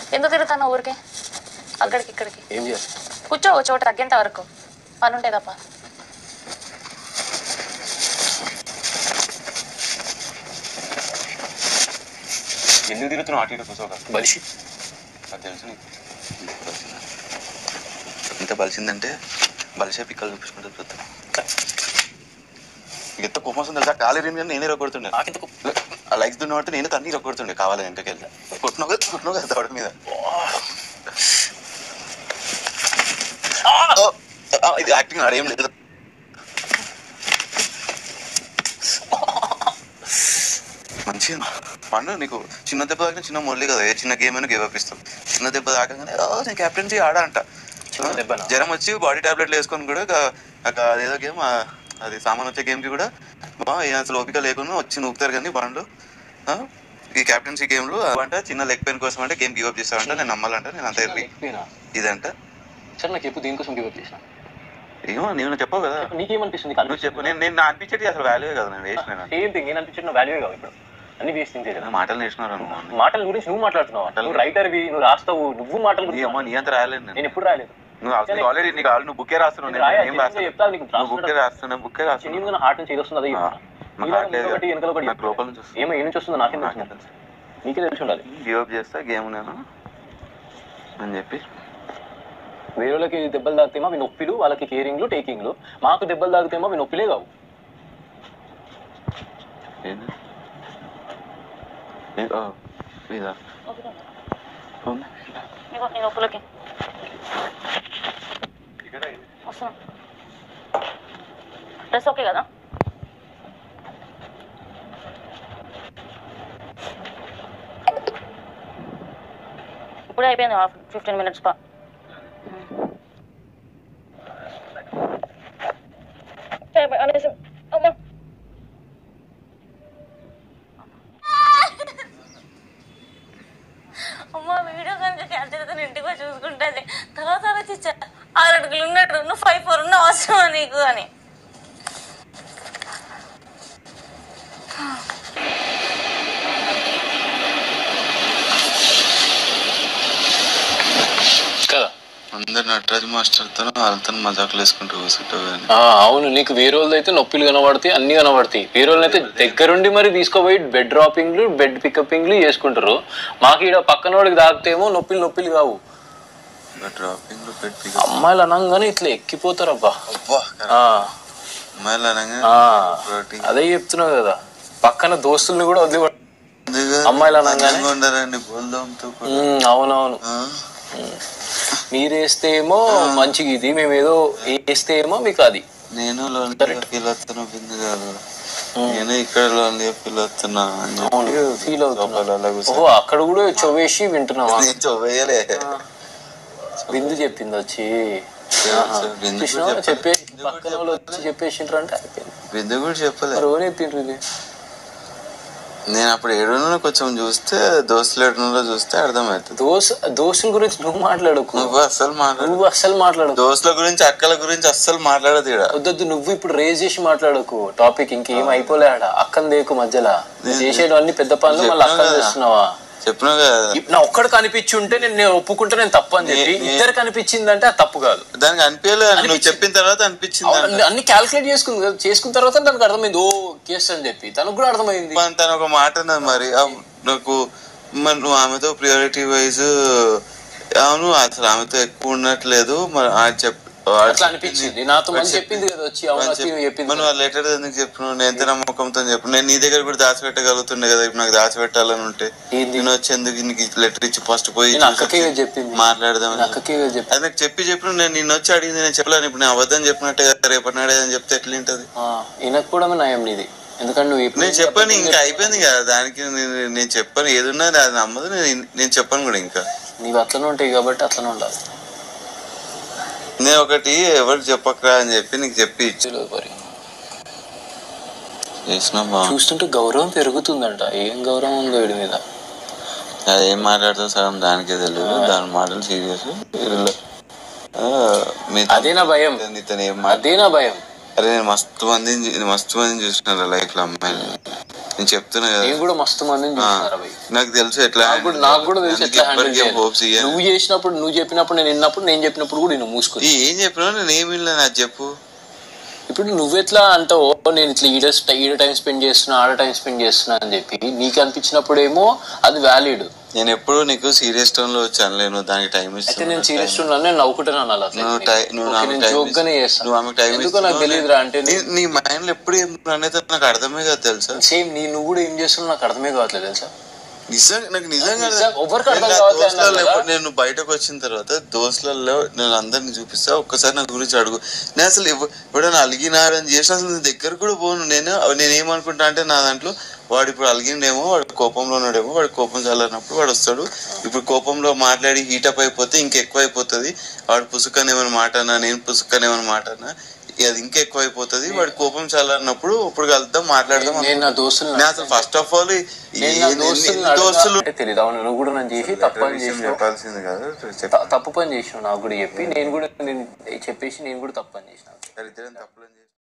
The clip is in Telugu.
ఎందుకు తిరుగుతాను ఊరికే అక్కడికి ఇక్కడికి ఏం చేయాలి కూర్చో ఓ చోట తగ్గేంత వరకు పని ఉంటే తప్ప ఎందుకు తిరుగుతున్నావు అటు ఇటు కూర్చోక బలిసి అది తెలుసు నీకు ఎంత బలిసిందంటే బలిసే పిక్కలు చూపించుకుంటే చూస్తాను ఎంత కోపం వస్తుంది తెలుసా కాలు ఎరిగింది కానీ నేనే రొక్కొడుతుండే నాకెందుకు ఆ లైక్స్ దున్నబట్టి నేను తన్ని రొక్కొడుతుండే కావాలి వెంటకి వెళ్ళి కొట్టినావు కదా కొట్టినావు కదా దవడ మీద ఓ, ఆ, ఇది యాక్టింగ్ ఆడేం లేదు మంచిగా పండు నీకు చిన్న దెబ్బ తాకిన చిన్న మురళి కదా ఏ చిన్న గేమ్ అయినా గేవ్ అప్ ఇస్తాం చిన్న దెబ్బ తాకగానే "ఓ, నేను కెప్టెన్సీ ఆడా అంట చిన్న దెబ్బనా? జ్వరం వచ్చి బాడీ టాబ్లెట్లు వేసుకొని కూడా ఇక- ఇక అదేదో గేమ్ అది సామాన్ వచ్చే గేమ్కి కూడా బా ఏ అసలు ఓపిక లేకుండా వచ్చి నూపుతారు కానీ బండ్లు ఆ, ఈ కెప్టెన్సీ గేమ్లు అంట చిన్న లెగ్ పెయిన్ కోసం అంటే గేమ్ గివ్ అప్ చేస్తామంట నేను నమ్మాలంట నేను అంత ఎర్రి ఇదంట సార్ నాకు ఎప్పుడు దీనికోసం గివ్ అప్ చేసిన ఏమో నేను చెప్పావు కదా నీకేమనిపిస్తుంది నువ్వు చెప్పు నేను నేను నా అనిపించేది అసలు వాల్యూ కదా నేను వేస్ట్ నేను సేమ్ థింగ్ నేను అనిపించిన వాల్యూ కావు ఇప్పుడు అన్ని వేస్ట్ థింగ్స్ కదా మాటలు నేర్చుకున్నారు అనుకో మాటల గురించి నువ్వు మాట్లాడుతున్నావు నువ్వు రైటర్వి నువ్వు రాస్తావు నువ్వు మాటల నీ గురించి అమ్మ నీ అంత రాయలేదు నేను నేను ఎప్పుడు రాయలేదు నువ్వు అసలు ఆల్రెడీ నీకు ఆల్రెడీ నువ్వు బుక్కే రాస్తున్నావు నేను నేను రాయా, ఏం genuine గా రాస్తాను చెప్తా నీకు నువ్వు బుక్కే రాస్తున్నా బుక్కే రాస్తున్నా జెన్యున్ హార్ట్ నుంచి ఏది వస్తుంది అదే చెప్తున్నా. నాకు నీలో heart లేదు. ఒకటి వెనకాల ఒకటి నాకు లోపల నుంచి వస్తుంది. ఏమో ఏ నుంచి వస్తుందో నాకేం నాకేం తెలుసు తెలుసు. నీకే తెలిసి ఉండాలి గివ్ అప్ చేస్తా గేమ్ నేను అని చెప్పి వేరే వాళ్ళకి దెబ్బలు తాగితేమో అవి నొప్పిలు వాళ్ళకి కేరింగ్లు టేకింగ్లు మాకు దెబ్బలు తాగితేమో అవి నొప్పిలే కావు ఏంది ఏ- ఓ, ఇదా ఉంది. ఇగో నీ నొప్పులకి వస్తున్నా డ్రెస్ ఓకే కదా ఇప్పుడే అయిపోయింది ఫిఫ్టీన్ మినిట్స్ పా అనేసి అమ్మా అమ్మ వీడియో కనుక క్యాన్సిల్ అయితే నేను ఇంటికి పోయి చూసుకుంటుంది తర్వాత ఆలోచించా ఆరు అడుగులు ఉన్నట్టు నువ్వు ఫైవ్ ఫోర్ ఉన్న అవసరమా నీకు అని కదా అందరు నటరాజ్ మాస్టర్తో వాళ్ళతో మజాకులు వేసుకుంటూ కూర్చుంటావు కానీ ఆ, అవును నీకు వేరే వాళ్ళు అయితే నొప్పిలు కనబడతాయి అన్ని కనబడతాయి వేరే వాళ్ళు అయితే దగ్గరుండి మరి తీసుకోపోయి బెడ్ డ్రాపింగ్లు బెడ్ పికప్పింగ్లు చేసుకుంటారు మాకు ఇక్కడ పక్కన వాడికి తాగితేమో నొప్పిలు నొప్పిలు కావు డ్రాపింగ్ పెట్టి అమ్మాయిలు అనగానే ఇట్లా ఎక్కిపోతారు అబ్బా అబ్బా ఆ, అమ్మాయిలు అనగా ఆ, ప్రోటీన్ అదే చెప్తున్నావు కదా పక్కన దోస్తుల్ని కూడా వదిలి అమ్మాయిలు అనగానే? ఉండారండి బోల్దాంతో ఉమ్, అవునవును ఉమ్. మీరేస్తే ఏమో మంచిగా ఇది మేము ఏదో వేస్తే ఏమో మీకు అది నేను లోన్లీగా ఫీల్ అవుతున్నా బిందు కాదు నేను ఇక్కడ లోన్లీగా ఫీల్ అవుతున్నా అని చెప్పి అవును ఫీల్ అవుతున్నా లోపల అలా కూర్చో- ఓహో అక్కడ కూడా చొవ్వేసి వింటున్నావా నేను చొవ్వేయలే బిందు చెప్పింది వచ్చి బిందు కూడా చూసినావా? చెప్పలే. చెప్పే పక్కన వాళ్ళు వచ్చి చెప్పేసిండ్రు అంటే అయిపోయింది బిందు కూడా చెప్పలే మరి ఎవరు చెప్పిండ్రు ఇది నేను అప్పుడు ఏడున్నో కొంచెం చూస్తే దోస్తులు ఏడున్నో చూస్తే అర్థమవుతుంది దోస్ దోస్తుల గురించి నువ్వు మాట్లాడకు నువ్వు అస్సలు మాట్లాడు నువ్వు అస్సలు మాట్లాడకు దోస్తుల గురించి అక్కల గురించి అస్సలు మాట్లాడదు ఇక్కడ వద్దొద్దు నువ్వు ఇప్పుడు రేజ్ చేసి మాట్లాడకు టాపిక్ ఇంకేం అయిపోలే ఆడ అక్కని దేకు మధ్యలో నువ్వు చేసేటివన్నీ పెద్ద పనులు మళ్ళీ అక్కని చెప్పినా కదా. చేస్తున్నావా చెప్పినా కదా ఇప్- నా ఒక్కడికి అనిపించి ఉంటే నేను నేను ఒప్పుకుంటే నేను తప్పు అని చెప్పి నే- నే- ఇద్దరికి అనిపించిందంటే అది తప్పు కాదు దానికి అనిపించలేదు నువ్వు అనిపించింది. చెప్పిన తర్వాత అనిపించింది అవును, అన్ని- అన్ని క్యాల్కులేట్ చేసుకుంది కదా చేసుకున్న తర్వాత దానికి అర్థమైంది ఓ కేసు అని చెప్పి తనకు కూడా అర్థమైంది మన తను ఒక మాట అన్నది మరి ఆ, నాకు మరి నువ్వు ఆమెతో ప్రియారిటీ వైజ్ అవును అసలు ఆమెతో ఎక్కువ ఉండట్లేదు మరి ఆ చెప్ వాడు అట్లా అనిపించింది నాతో మంచి చెప్పింది కదా వచ్చి అవును వాడు వచ్చి చెప్- చెప్పింది మరి నువ్వు లెటర్ ఎందుకు చెప్పినావు నేను ఎంత నమ్మకంతో చెప్పు నేను నీ దగ్గర కూడా దాచిపెట్టగలుగుతుండే కదా ఇప్పుడు నాకు దాచిపెట్టాలని ఉంటే ఏంది? నేను వచ్చేందుకు నీకు లెటర్ ఇచ్చి ఫస్ట్ పోయి నేను చూసి అక్కకే వచ్చి చెప్పింది మాట్లాడదామని నేను అక్కకే చెప్పింది అది నాకు చెప్పి చెప్పిన నేను నిన్న వచ్చి అడిగింది నేను చెప్పలేను ఇప్పుడు నేను అబద్ధం చెప్పినట్టే కదా రేపటి నాడే అని చెప్తే ఎట్లుంటది ఈయనకు కూడా నయం నీది ఎందుకంటే నువ్వు ఎప్పుడు నేను చెప్పాను ఇంకా అయిపోయింది కదా దానికి నేను- నేను చెప్పాను ఏదున్నా అది నమ్మదు నేను నేను చెప్పాను కూడా ఇంకా నీవు అట్లనే ఉంటాయి కాబట్టి అట్లనే ఉండాలి నేను ఒకటి ఎవరికి చెప్పకరా అని చెప్పి నీకు చెప్పి ఇచ్చి తెలియదు మరి చేసిన బా చూస్తుంటే గౌరవం పెరుగుతుందంట ఏం గౌరవం ఉందో వీడి మీద అది ఏం మాట్లాడుతా సగం దానికే తెలియదు దాని మాటలు సీరియస్ అదే నా భయం నీతో ఏం మాట అదే నా భయం అరే నేను మస్తు మందిని చూ- మస్తు మందిని చూసిన లైఫ్ లో అమ్మాయిలు నేను చెప్తున్నా కదా నేను కూడా మస్తు మందిని ఆ, చూసినారా భయ్ నాకు తెలుసు ఎట్లా నాకు కూడా నాకు కూడా తెలిసి ఎట్లా హ్యాండిల్ చేయాలి హోప్స్ నువ్వు చేసినప్పుడు నువ్వు చెప్పినప్పుడు నేను విన్నప్పుడు నేను చెప్పినప్పుడు కూడా నేను మూసుకుని ఏం చెప్పినా నేను ఏమి వినలే నాకు చెప్పు ఇప్పుడు నువ్వెట్లా అంటావు నేను ఇట్లా ఈడ ఈడ టైం స్పెండ్ చేస్తున్నా ఆడ టైం స్పెండ్ చేస్తున్నా అని చెప్పి నీకు అనిపించినప్పుడేమో అది వ్యాలిడ్ నేను ఎప్పుడు నీకు సీరియస్ టోన్ లో వచ్చి అనలేను దానికి టైం అయితే నేను సీరియస్ ఉన్నాను నేను నవ్వుకుంటాను అనాలి అట్లా నువ్వు అయితే. టై- నువ్వు ఓకే, ఆమెకు నేను టైం joke గానే ఇస్తు- చేస్తాను నువ్వు ఆమెకు టైం ఎందుకో నాకు తెలియదురా అంటే నీ- నీ మైండ్ లో ఎప్పుడు ఏం అనేది నాకు అర్థమే కాదు తెలుసా సేమ్ నీ నువ్వు కూడా ఏం చేస్తున్నావు నాకు అర్థమే కావట్లేదు తెలుసా నిజంగా నాకు నిజంగా నిజంగా ఎవరికి అర్థం నేను నా కావట్లేదు దోస్తులలో అన్నారు ఎప్పుడు కదా? నేను బయటకు వచ్చిన తర్వాత దోస్తులలో నేను అందరిని చూపిస్తా ఒక్కసారి నా గురించి అడుగు నేను అసలు ఎవ- ఎవడైనా అలిగినారని చేసిన అసలు నేను దగ్గర కూడా పోను నేను నేను ఏమనుకుంటా అంటే నా దాంట్లో వాడు ఇప్పుడు అలిగిండేమో వాడు కోపంలో ఉన్నాడేమో వాడు కోపం చల్లనప్పుడు వాడు వస్తాడు ఇప్పుడు కోపంలో మాట్లాడి హీటప్ అయిపోతే ఇంకెక్కువ అయిపోతుంది వాడు పుసుకని ఏమైనా మాట అన్నా నేను పుసుకని ఏమైనా మాట అన్నా అది ఇంకా ఎక్కువ అయిపోతుంది వాడి కోపం చల్లన్నప్పుడు ఇప్పుడు కలుద్దాం మాట్లాడదాం నేను నా దోస్తులు నేను అసలు ఫస్ట్ ఆఫ్ ఆల్ నేను నా దోస్తులు దోస్తులు తెలియదు అవును నువ్వు కూడా నన్ను చేసి తప్పు పని విషయం చేసినావు చెప్పాల్సింది కాదు త- తప్పు పని చేసినావు నాకు కూడా చెప్పి నేను కూడా నేను చెప్పేసి నేను కూడా తప్పు పని చేసినాను ఇద్దరం తప్పులని చేసి